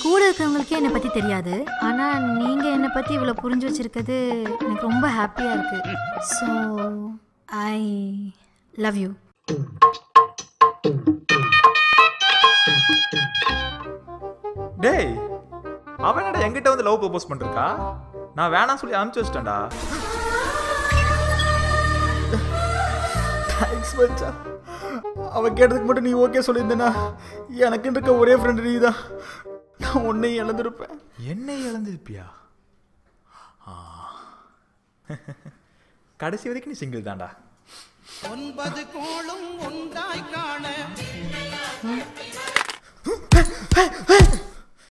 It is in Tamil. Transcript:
கூட இருக்கிறவங்களுக்கே என்னை பற்றி தெரியாது ஆனால் நீங்கள் என்னை பற்றி இவ்வளோ புரிஞ்சு வச்சிருக்கிறது எனக்கு ரொம்ப ஹாப்பியாக இருக்குது ஸோ ஐ லவ் யூ டேய் அவன் என்னடா என்கிட்ட வந்து லவ் ப்ரப்போஸ் பண்ணிருக்கா நான் வேணாம் சொல்லி அனுப்பிச்சு வச்சிட்டேன்டா தேங்க்ஸ் மச்சா அவன் கேட்டதுக்கு மட்டும் நீ ஓகே சொல்லியிருந்தேனா எனக்கு இருக்க ஒரே ஃப்ரெண்டு நீ தான் நான் உன்னையும் இழந்திருப்பேன் என்னை இழந்திருப்பியா ஆ. கடைசி வரைக்கும் நீ சிங்கிள் தான்டா ஒன்பது கோளும் ஒன்றாய் காண